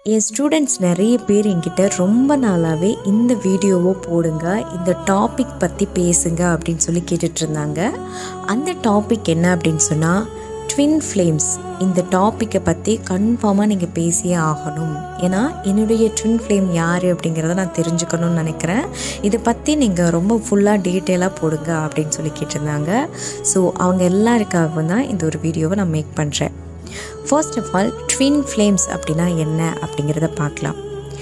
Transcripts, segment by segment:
என் students நிறைய பேர் என்கிட்ட ரொம்ப நாளாகவே இந்த வீடியோவை போடுங்க இந்த டாபிக் பற்றி பேசுங்க அப்படின்னு சொல்லி கேட்டுட்டு இருந்தாங்க அந்த டாபிக் என்ன அப்படின்னு சொன்னால் ட்வின் ஃப்ளேம்ஸ் இந்த டாப்பிக்கை பற்றி கன்ஃபார்மாக நீங்கள் பேசியே ஆகணும் ஏன்னா என்னுடைய ட்வின் ஃப்ளேம் யார் அப்படிங்கிறத நான் தெரிஞ்சுக்கணும்னு நினைக்கிறேன் இதை பற்றி நீங்கள் ரொம்ப ஃபுல்லாக டீட்டெயிலாக போடுங்க அப்படின்னு சொல்லி கேட்டிருந்தாங்க ஸோ அவங்க எல்லாருக்காகவும் தான் இந்த ஒரு வீடியோவை நான் மேக் பண்ணுறேன் first of all twin flames அப்படின்னா என்ன அப்படிங்கிறத பார்க்கலாம்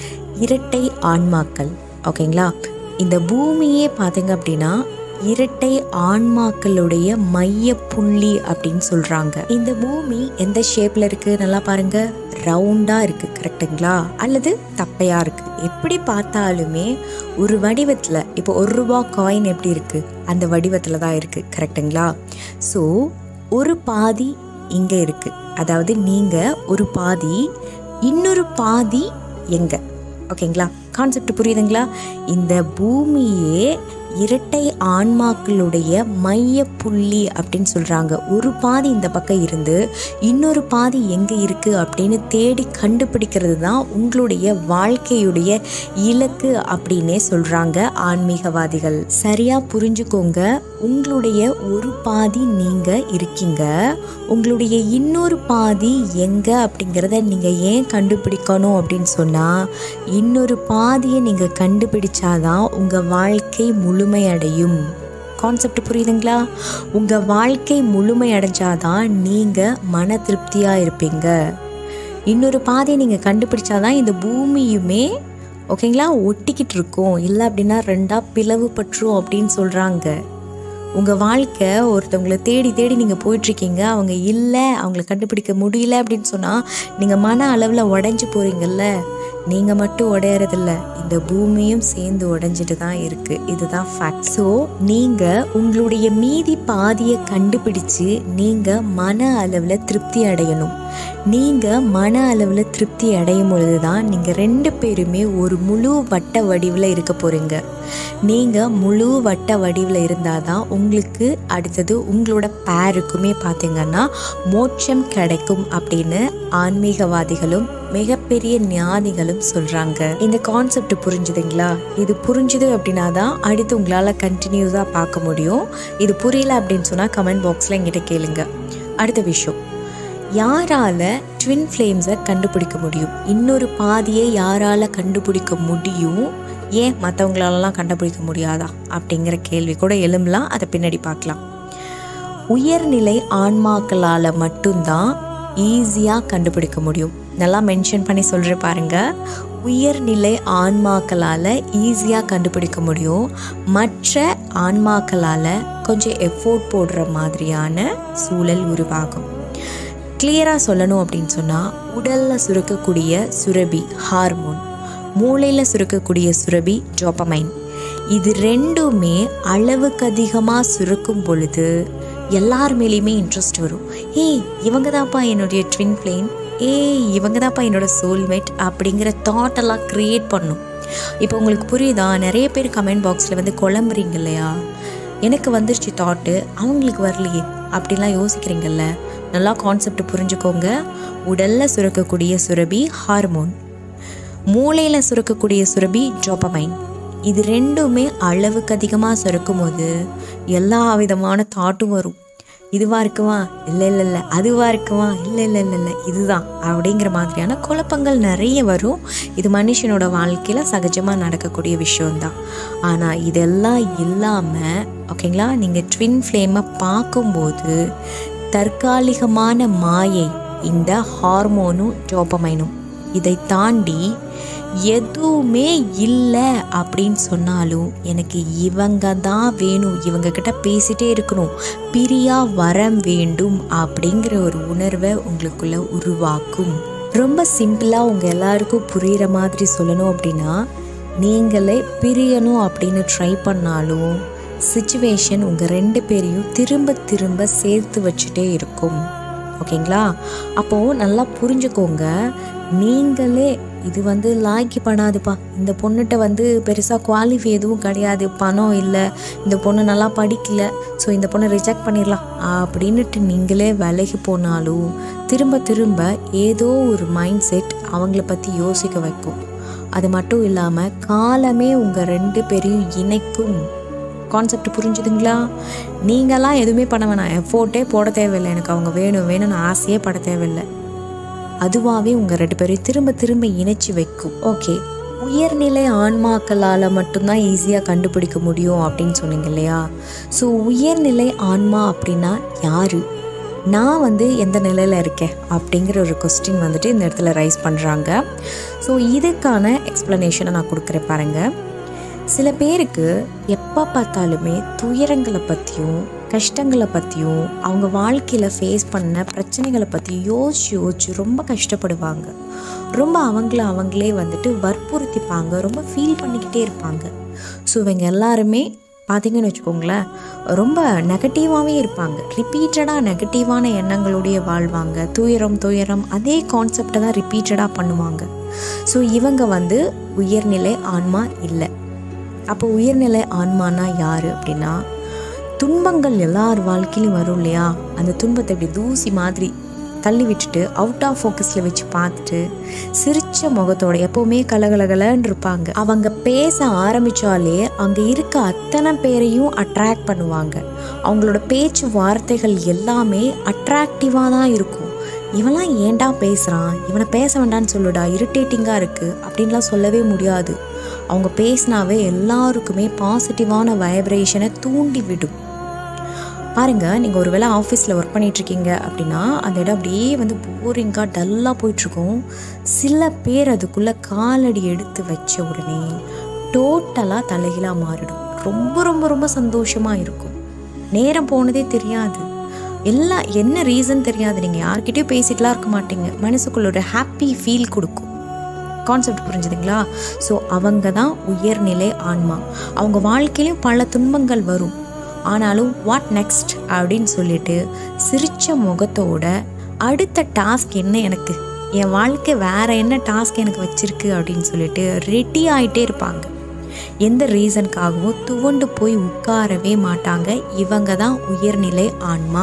இரட்டை ஆன்மாக்கள் ஓகேங்களா இந்த பூமியே பார்த்தீங்க அப்படின்னா இரட்டை ஆன்மாக்களுடைய மைய புள்ளி அப்படின்னு சொல்கிறாங்க இந்த பூமி எந்த ஷேப்பில் இருக்குது நல்லா பாருங்க ரவுண்டாக இருக்குது கரெக்டுங்களா அல்லது தப்பையாக இருக்குது எப்படி பார்த்தாலுமே ஒரு வடிவத்தில் இப்போ ஒரு ரூபா காயின் எப்படி இருக்குது அந்த வடிவத்தில் தான் இருக்குது கரெக்டுங்களா ஸோ ஒரு பாதி இங்கே இருக்குது அதாவது நீங்கள் ஒரு பாதி இன்னொரு பாதி எங்கே ஓகேங்களா கான்செப்ட் புரியுதுங்களா இந்த பூமியே இரட்டை ஆன்மாக்களுடைய மைய புள்ளி அப்படின்னு சொல்கிறாங்க ஒரு பாதி இந்த பக்கம் இருந்து இன்னொரு பாதி எங்கே இருக்குது அப்படின்னு தேடி கண்டுபிடிக்கிறது தான் உங்களுடைய வாழ்க்கையுடைய இலக்கு அப்படின்னே சொல்கிறாங்க ஆன்மீகவாதிகள் சரியாக புரிஞ்சுக்கோங்க உங்களுடைய ஒரு பாதி நீங்கள் இருக்கீங்க உங்களுடைய இன்னொரு பாதி எங்கே அப்படிங்கிறத நீங்கள் ஏன் கண்டுபிடிக்கணும் அப்படின்னு சொன்னால் இன்னொரு பாதியை நீங்கள் கண்டுபிடிச்சாதான் உங்கள் வாழ்க்கை முழுமையடையும் கான்செப்ட் புரியுதுங்களா உங்கள் வாழ்க்கை முழுமை அடைஞ்சாதான் நீங்கள் மன திருப்தியாக இருப்பீங்க இன்னொரு பாதையை நீங்கள் கண்டுபிடிச்சாதான் இந்த பூமியுமே ஓகேங்களா ஒட்டிக்கிட்டு இருக்கும் இல்லை அப்படின்னா ரெண்டாக பிளவுபற்றும் அப்படின்னு சொல்கிறாங்க உங்கள் வாழ்க்கை ஒருத்தவங்களை தேடி தேடி நீங்கள் போயிட்டுருக்கீங்க அவங்க இல்லை அவங்கள கண்டுபிடிக்க முடியல அப்படின்னு சொன்னால் நீங்கள் மன அளவில் உடஞ்சி போகிறீங்கல்ல நீங்கள் மட்டும் உடையறதில்ல இந்த பூமியும் சேர்ந்து உடஞ்சிட்டு தான் இருக்குது இதுதான் ஃபேக்ட் ஸோ நீங்கள் உங்களுடைய மீதி பாதியை கண்டுபிடிச்சு நீங்கள் மன அளவில் திருப்தி அடையணும் நீங்கள் மன அளவில் திருப்தி அடையும் பொழுது தான் நீங்கள் ரெண்டு பேருமே ஒரு முழு வட்ட வடிவில் இருக்க போகிறீங்க நீங்கள் முழு வட்ட வடிவில் இருந்தால் தான் உங்களுக்கு அடுத்தது உங்களோட பேருக்குமே பார்த்தீங்கன்னா மோட்சம் கிடைக்கும் அப்படின்னு ஆன்மீகவாதிகளும் மிகப்பெரிய ஞானிகளும் சொல்கிறாங்க இந்த கான்செப்ட் புரிஞ்சுதுங்களா இது புரிஞ்சுது அப்படின்னா தான் அடுத்து உங்களால் கண்டினியூஸாக பார்க்க முடியும் இது புரியல அப்படின்னு சொன்னால் கமெண்ட் பாக்ஸில் எங்கிட்ட கேளுங்க அடுத்த விஷயம் யாரால் ட்வின் ஃப்ளேம்ஸை கண்டுபிடிக்க முடியும் இன்னொரு பாதியை யாரால் கண்டுபிடிக்க முடியும் ஏன் மற்றவங்களாலலாம் கண்டுபிடிக்க முடியாதா அப்படிங்கிற கேள்வி கூட எழும்பலாம் அதை பின்னாடி பார்க்கலாம் உயர்நிலை ஆன்மாக்களால் மட்டும்தான் ஈஸியாக கண்டுபிடிக்க முடியும் நல்லா மென்ஷன் பண்ணி சொல்கிற பாருங்க உயர்நிலை ஆன்மாக்களால் ஈஸியாக கண்டுபிடிக்க முடியும் மற்ற ஆன்மாக்களால் கொஞ்சம் எஃபோர்ட் போடுற மாதிரியான சூழல் உருவாகும் கிளியராக சொல்லணும் அப்படின்னு சொன்னால் உடலில் சுரக்கக்கூடிய சுரபி ஹார்மோன் மூளையில் சுரக்கக்கூடிய சுரபி டோப்பமைன் இது ரெண்டுமே அளவுக்கு அதிகமாக சுரக்கும் பொழுது எல்லார் மேலேயுமே இன்ட்ரெஸ்ட் வரும் ஏய் இவங்க தான்ப்பா என்னுடைய ட்வின் ஃப்ளேம் ஏய் இவங்க தான்ப்பா என்னோட சோல்மேட் அப்படிங்கிற தாட்டெல்லாம் க்ரியேட் பண்ணும் இப்போ உங்களுக்கு புரியுதா நிறைய பேர் கமெண்ட் பாக்ஸில் வந்து குழம்புறீங்க இல்லையா எனக்கு வந்துருச்சு தாட்டு அவங்களுக்கு வரலையே அப்படிலாம் யோசிக்கிறீங்கல்ல நல்லா கான்செப்ட் புரிஞ்சுக்கோங்க உடலில் சுரக்கக்கூடிய சுரபி ஹார்மோன் மூளையில் சுரக்கக்கூடிய சுரபி டோப்பமைன் இது ரெண்டுமே அளவுக்கு அதிகமாக சுரக்கும் போது எல்லா விதமான தாட்டும் வரும் இதுவாக இருக்குமா இல்லை இல்லை இல்லை அதுவாக இருக்குமா இல்லை இல்லை இல்லை இல்லை இதுதான் அப்படிங்கிற மாதிரியான குழப்பங்கள் நிறைய வரும் இது மனுஷனோட வாழ்க்கையில் சகஜமாக நடக்கக்கூடிய விஷயம்தான் ஆனால் இதெல்லாம் இல்லாமல் ஓகேங்களா நீங்கள் ட்வின் ஃப்ளேமை பார்க்கும்போது தற்காலிகமான மாயை இந்த ஹார்மோனும் டோப்பமைனும் இதை தாண்டி எதுவுமே இல்லை அப்படின்னு சொன்னாலும் எனக்கு இவங்க தான் வேணும் இவங்க கிட்ட பேசிட்டே இருக்கணும் பிரியா வரம் வேண்டும் அப்படிங்கிற ஒரு உணர்வை உங்களுக்குள்ள உருவாக்கும் ரொம்ப சிம்பிளாக உங்கள் எல்லாருக்கும் புரிகிற மாதிரி சொல்லணும் அப்படின்னா நீங்களே பிரியணும் அப்படின்னு ட்ரை பண்ணாலும் சுச்சுவேஷன் உங்கள் ரெண்டு பேரையும் திரும்ப திரும்ப சேர்த்து வச்சுட்டே இருக்கும் ஓகேங்களா அப்போது நல்லா புரிஞ்சுக்கோங்க நீங்களே இது வந்து லாய்க்கு பண்ணாதுப்பா இந்த பொண்ணுகிட்ட வந்து பெருசாக குவாலிஃபை எதுவும் கிடையாது பணம் இல்லை இந்த பொண்ணு நல்லா படிக்கல ஸோ இந்த பொண்ணை ரிஜெக்ட் பண்ணிடலாம் அப்படின்னுட்டு நீங்களே விலகி போனாலும் திரும்ப திரும்ப ஏதோ ஒரு மைண்ட் செட் அவங்கள பற்றி யோசிக்க வைக்கும் அது மட்டும் இல்லாமல் காலமே உங்கள் ரெண்டு பேரையும் இணைக்கும் கான்செப்ட் புரிஞ்சுதுங்களா நீங்களாம் எதுவுமே பண்ண வேணாம் எஃபோர்ட்டே போட தேவையில்லை எனக்கு அவங்க வேணும் வேணும்னு ஆசையே பட தேவையில்லை அதுவாகவே உங்கள் ரெண்டு பேரையும் திரும்ப திரும்ப இணைச்சி வைக்கும் ஓகே உயர்நிலை ஆன்மாக்களால் மட்டும்தான் ஈஸியாக கண்டுபிடிக்க முடியும் அப்படின்னு சொன்னீங்க இல்லையா ஸோ உயர்நிலை ஆன்மா அப்படின்னா யார் நான் வந்து எந்த நிலையில் இருக்கேன் அப்படிங்கிற ஒரு கொஸ்டின் வந்துட்டு இந்த இடத்துல ரைஸ் பண்ணுறாங்க ஸோ இதுக்கான எக்ஸ்ப்ளனேஷனை நான் கொடுக்குறேன் பாருங்கள் சில பேருக்கு எப்போ பார்த்தாலுமே துயரங்களை பற்றியும் கஷ்டங்களை பற்றியும் அவங்க வாழ்க்கையில் ஃபேஸ் பண்ண பிரச்சனைகளை பற்றி யோசிச்சு யோசிச்சு ரொம்ப கஷ்டப்படுவாங்க ரொம்ப அவங்கள அவங்களே வந்துட்டு வற்புறுத்திப்பாங்க ரொம்ப ஃபீல் பண்ணிக்கிட்டே இருப்பாங்க ஸோ இவங்க எல்லாருமே பார்த்தீங்கன்னு வச்சுக்கோங்களேன் ரொம்ப நெகட்டிவாகவே இருப்பாங்க ரிப்பீட்டடாக நெகட்டிவான எண்ணங்களுடைய வாழ்வாங்க துயரம் துயரம் அதே கான்செப்டை தான் ரிப்பீட்டடாக பண்ணுவாங்க ஸோ இவங்க வந்து உயர்நிலை ஆன்மா இல்லை அப்போ உயர்நிலை ஆன்மானா யார் அப்படின்னா துன்பங்கள் எல்லார் வாழ்க்கையிலும் வரும் இல்லையா அந்த துன்பத்தை இப்படி தூசி மாதிரி தள்ளி விட்டுட்டு அவுட் ஆஃப் ஃபோக்கஸில் வச்சு பார்த்துட்டு சிரிச்ச முகத்தோட எப்போவுமே கலகலகலன்னு இருப்பாங்க அவங்க பேச ஆரம்பித்தாலே அங்கே இருக்க அத்தனை பேரையும் அட்ராக்ட் பண்ணுவாங்க அவங்களோட பேச்சு வார்த்தைகள் எல்லாமே அட்ராக்டிவாக தான் இருக்கும் இவன்லாம் ஏன்டா பேசுகிறான் இவனை பேச வேண்டான்னு சொல்லுடா இரிட்டேட்டிங்காக இருக்குது அப்படின்லாம் சொல்லவே முடியாது அவங்க பேசினாவே எல்லாருக்குமே பாசிட்டிவான வைப்ரேஷனை தூண்டி விடும் பாருங்கள் நீங்கள் ஒரு வேளை ஆஃபீஸில் ஒர்க் பண்ணிகிட்ருக்கீங்க அப்படின்னா அந்த இடம் அப்படியே வந்து போரிங்காக டல்லாக போயிட்டுருக்கும் சில பேர் அதுக்குள்ளே காலடி எடுத்து வச்ச உடனே டோட்டலாக தலைகீழாக மாறிடும் ரொம்ப ரொம்ப ரொம்ப சந்தோஷமாக இருக்கும் நேரம் போனதே தெரியாது எல்லாம் என்ன ரீசன் தெரியாது நீங்கள் யார்கிட்டயும் பேசிட்டுலாம் இருக்க மாட்டீங்க மனசுக்குள்ள ஒரு ஹாப்பி ஃபீல் கொடுக்கும் கான்செப்ட் புரிஞ்சுதுங்களா ஸோ அவங்க தான் உயர்நிலை ஆன்மா அவங்க வாழ்க்கையிலும் பல துன்பங்கள் வரும் ஆனாலும் வாட் நெக்ஸ்ட் அப்படின்னு சொல்லிட்டு சிரிச்ச முகத்தோட அடுத்த டாஸ்க் என்ன எனக்கு என் வாழ்க்கை வேற என்ன டாஸ்க் எனக்கு வச்சிருக்கு அப்படின்னு சொல்லிட்டு ரெடி ஆகிட்டே இருப்பாங்க எந்த ரீசனுக்காகவும் துவண்டு போய் உட்காரவே மாட்டாங்க இவங்க தான் உயர்நிலை ஆன்மா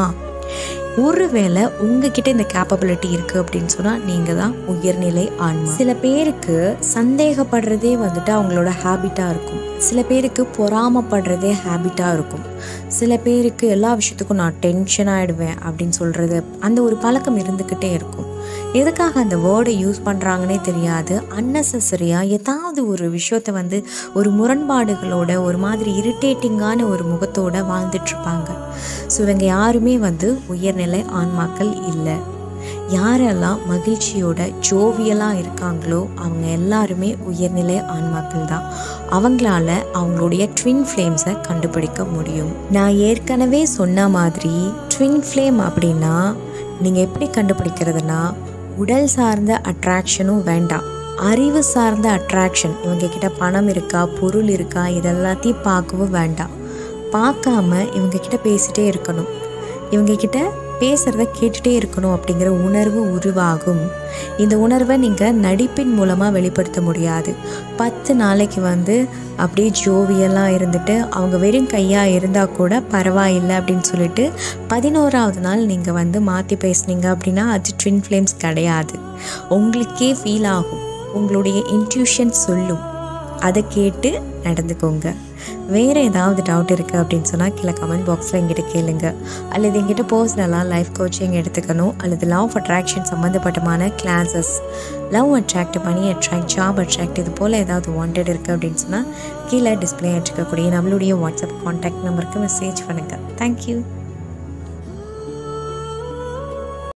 ஒருவேளை உங்ககிட்ட இந்த கேப்பபிலிட்டி இருக்குது அப்படின்னு சொன்னால் நீங்கள் தான் உயர்நிலை ஆன்மா சில பேருக்கு சந்தேகப்படுறதே வந்துட்டு அவங்களோட ஹேபிட்டாக இருக்கும் சில பேருக்கு பொறாமப்படுறதே ஹேபிட்டாக இருக்கும் சில பேருக்கு எல்லா விஷயத்துக்கும் நான் டென்ஷன் ஆகிடுவேன் அப்படின்னு சொல்கிறது அந்த ஒரு பழக்கம் இருந்துக்கிட்டே இருக்கும் எதுக்காக அந்த வேர்டை யூஸ் பண்ணுறாங்கன்னே தெரியாது அன்னெசரியாக ஏதாவது ஒரு விஷயத்தை வந்து ஒரு முரண்பாடுகளோட ஒரு மாதிரி இரிட்டேட்டிங்கான ஒரு முகத்தோட வாழ்ந்துட்டுருப்பாங்க ஸோ இவங்க யாருமே வந்து உயர்நிலை ஆன்மாக்கள் இல்லை யாரெல்லாம் மகிழ்ச்சியோட ஜோவியலாக இருக்காங்களோ அவங்க எல்லாருமே உயர்நிலை ஆன்மாக்கள் தான் அவங்களால அவங்களுடைய ட்வின் ஃப்ளேம்ஸை கண்டுபிடிக்க முடியும் நான் ஏற்கனவே சொன்ன மாதிரி ட்வின் ஃப்ளேம் அப்படின்னா நீங்கள் எப்படி கண்டுபிடிக்கிறதுனா உடல் சார்ந்த அட்ராக்ஷனும் வேண்டாம் அறிவு சார்ந்த அட்ராக்ஷன் இவங்க கிட்ட பணம் இருக்கா பொருள் இருக்கா இதெல்லாத்தையும் பார்க்கவும் வேண்டாம் பார்க்காம இவங்க கிட்ட பேசிட்டே இருக்கணும் இவங்க கிட்ட பேசுகிறத கேட்டுகிட்டே இருக்கணும் அப்படிங்கிற உணர்வு உருவாகும் இந்த உணர்வை நீங்கள் நடிப்பின் மூலமாக வெளிப்படுத்த முடியாது பத்து நாளைக்கு வந்து அப்படியே ஜோவியெல்லாம் இருந்துட்டு அவங்க வெறும் கையாக இருந்தால் கூட பரவாயில்லை அப்படின்னு சொல்லிட்டு பதினோராவது நாள் நீங்கள் வந்து மாற்றி பேசுனீங்க அப்படின்னா அது ட்வின் ஃப்ளேம்ஸ் கிடையாது உங்களுக்கே ஃபீல் ஆகும் உங்களுடைய இன்ட்யூஷன் சொல்லும் அதை கேட்டு நடந்துக்கோங்க வேறு ஏதாவது டவுட் இருக்குது அப்படின்னு சொன்னால் கீழே கமெண்ட் பாக்ஸில் எங்கிட்ட கேளுங்க அல்லது எங்கிட்ட பர்சனலாக லைஃப் கோச்சிங் எடுத்துக்கணும் அல்லது லவ் ஆஃப் அட்ராக்ஷன் சம்மந்தப்பட்டமான classes love attract money attract job attract இது போல் ஏதாவது வாண்டட் இருக்குது அப்படின்னு சொன்னால் கீழே டிஸ்பிளே ஆகிருக்கக்கூடிய நம்மளுடைய வாட்ஸ்அப் காண்டாக்ட் நம்பருக்கு மெசேஜ் பண்ணுங்கள் தேங்க்யூ